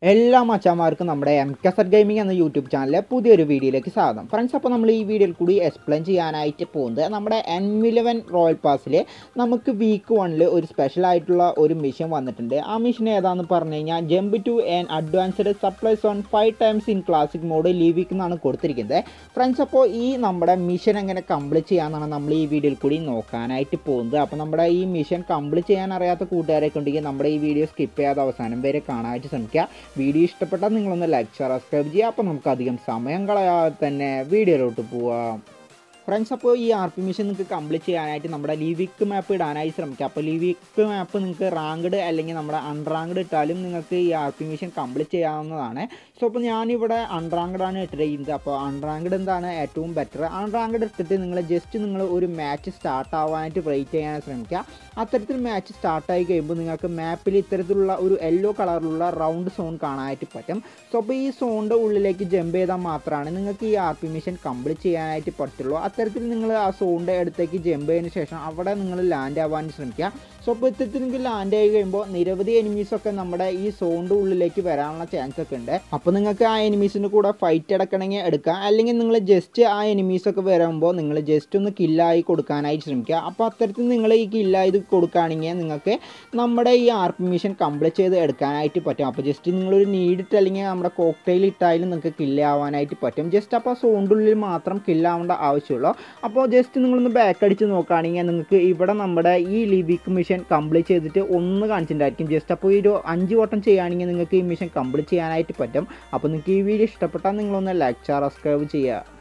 എല്ലാ മച്ചാമാർക്കും നമ്മുടെ എം കെസറ്റ് ഗെയിമിംഗ് എന്ന യൂട്യൂബ് ചാനലിലെ പുതിയൊരു വീഡിയോയിലേക്ക് സ്വാഗതം ഫ്രണ്ട്സ് അപ്പോൾ നമ്മൾ ഈ വീഡിയോയിൽ കൂടി എക്സ്പ്ലെയിൻ ചെയ്യാനായിട്ട് പോകുന്നത് നമ്മുടെ എൻ ഇലവൻ റോയൽ പാസിൽ നമുക്ക് വീക്ക് വണ്ണിൽ ഒരു സ്പെഷ്യൽ ആയിട്ടുള്ള ഒരു മിഷൻ വന്നിട്ടുണ്ട് ആ മിഷൻ ഏതാണെന്ന് പറഞ്ഞു കഴിഞ്ഞാൽ jump to an advanced supplies on five times in classic mode ലീവിക്ക് എന്നാണ് കൊടുത്തിരിക്കുന്നത് ഫ്രണ്ട്സ് അപ്പോൾ ഈ നമ്മുടെ മിഷൻ എങ്ങനെ കംപ്ലീറ്റ് ചെയ്യാമെന്നാണ് നമ്മൾ ഈ വീഡിയോയിൽ കൂടി നോക്കാനായിട്ട് പോകുന്നത് അപ്പോൾ നമ്മുടെ ഈ മിഷൻ കംപ്ലീറ്റ് ചെയ്യാൻ അറിയാത്ത കൂട്ടുകാരൊക്കെ ഉണ്ടെങ്കിൽ നമ്മുടെ ഈ വീഡിയോ സ്കിപ്പ് ചെയ്യാതെ അവസാനം വരെ കാണാനായിട്ട് ശ്രമിക്കുക വീഡിയോ ഇഷ്ടപ്പെട്ടാൽ നിങ്ങളൊന്ന് ലൈക്ക് സബ്സ്ക്രൈബ് ചെയ്യുക അപ്പോൾ നമുക്ക് അധികം സമയം കളയാതെ തന്നെ വീഡിയോയിലോട്ട് പോവാം ഫ്രണ്ട്സ് അപ്പോൾ ഈ ആർ പി മിഷൻ നിങ്ങൾക്ക് കംപ്ലീറ്റ് ചെയ്യാനായിട്ട് നമ്മുടെ ലീവിക്ക് മാപ്പ് ഇടാനായി ശ്രമിക്കുക അപ്പോൾ ലീവിക്ക് മാപ്പ് നിങ്ങൾക്ക് റാങ്ക്ഡ് അല്ലെങ്കിൽ നമ്മുടെ അൺറാങ്ക്ഡ് ഇട്ടാലും നിങ്ങൾക്ക് ഈ ആർ പി മിഷൻ കംപ്ലീറ്റ് ചെയ്യാവുന്നതാണ് സോ അപ്പോൾ ഞാനിവിടെ അൺറാങ്ക്ഡ് ആണ് ഇട്ടിരിക്കുന്നത് അപ്പോൾ അൺറാങ്ക്ഡ് എന്താണ് ഏറ്റവും ബെറ്റർ അൺറാങ്ക്ഡ് ഇട്ടിട്ട് നിങ്ങൾ ജസ്റ്റ് നിങ്ങൾ ഒരു മാച്ച് സ്റ്റാർട്ട് ആവാനായിട്ട് വെയിറ്റ് ചെയ്യാൻ ശ്രമിക്കുക അത്തരത്തിൽ മാച്ച് സ്റ്റാർട്ടായി കഴിയുമ്പോൾ നിങ്ങൾക്ക് മാപ്പിൽ ഇത്തരത്തിലുള്ള ഒരു യെല്ലോ കളറിലുള്ള റൗണ്ട് സോൺ കാണാനായിട്ട് പറ്റും സോ അപ്പോൾ ഈ സോണിൻ്റെ ഉള്ളിലേക്ക് ജമ്പ് ചെയ്താൽ മാത്രമാണ് നിങ്ങൾക്ക് ഈ ആർ പി മിഷൻ കംപ്ലീറ്റ് ചെയ്യാനായിട്ട് പറ്റുള്ളൂ അത്തരത്തിൽ നിങ്ങൾ ആ സോണിൻ്റെ അടുത്തേക്ക് ജമ്പ് ചെയ്തതിന് ശേഷം അവിടെ നിങ്ങൾ ലാൻഡ് ആവാൻ ശ്രമിക്കുക സോ അപ്പോൾ ഇത്തരത്തിൽ നിങ്ങൾക്ക് ലാൻഡ് ആയി കഴിയുമ്പോൾ നിരവധി എനിമീസ് ഒക്കെ നമ്മുടെ ഈ സോണിൻ്റെ ഉള്ളിലേക്ക് വരാനുള്ള ചാൻസ് ഒക്കെ ഉണ്ട് അപ്പോൾ നിങ്ങൾക്ക് ആ എനിമീസിൻ്റെ കൂടെ ഫൈറ്റ് എടുക്കണമെങ്കിൽ എടുക്കാം അല്ലെങ്കിൽ നിങ്ങൾ ജസ്റ്റ് ആ എനിമീസ് ഒക്കെ വരുമ്പോൾ നിങ്ങൾ ജസ്റ്റ് ഒന്ന് കില്ലായി കൊടുക്കാനായി ശ്രമിക്കുക അപ്പോൾ അത്തരത്തിൽ നിങ്ങൾ ഈ കില്ലായത് കൊടുക്കുകയാണെങ്കിൽ നിങ്ങൾക്ക് നമ്മുടെ ഈ ആർ പി മിഷൻ കംപ്ലീറ്റ് ചെയ്ത് എടുക്കാനായിട്ട് പറ്റും അപ്പോൾ ജസ്റ്റ് നിങ്ങളൊരു നീഡിട്ട് അല്ലെങ്കിൽ നമ്മുടെ കോക്ടെയിൽ ഇട്ടായാലും നിങ്ങൾക്ക് കില്ലാവാനായിട്ട് പറ്റും ജസ്റ്റ് അപ്പോൾ സോണിൻ്റെ ഉള്ളിൽ മാത്രം കില്ലാവേണ്ട ആവശ്യമുള്ളൂ അപ്പോൾ ജസ്റ്റ് നിങ്ങളൊന്ന് ബാക്ക് അടിച്ച് നോക്കുകയാണെങ്കിൽ നിങ്ങൾക്ക് ഇവിടെ നമ്മുടെ ഈ ലിബിക്ക് മിഷൻ കംപ്ലീറ്റ് ചെയ്തിട്ട് ഒന്ന് കാണിച്ചിട്ടുണ്ടായിരിക്കും ജസ്റ്റ് അപ്പോൾ ഈ ഒരു അഞ്ച് വട്ടം ചെയ്യുകയാണെങ്കിൽ നിങ്ങൾക്ക് ഈ മിഷൻ കംപ്ലീറ്റ് ചെയ്യാനായിട്ട് പറ്റും അപ്പോൾ നിങ്ങൾക്ക് ഈ വീഡിയോ ഇഷ്ടപ്പെട്ടാൽ നിങ്ങളൊന്ന് ലൈക്ക് സബ്സ്ക്രൈബ് ചെയ്യുക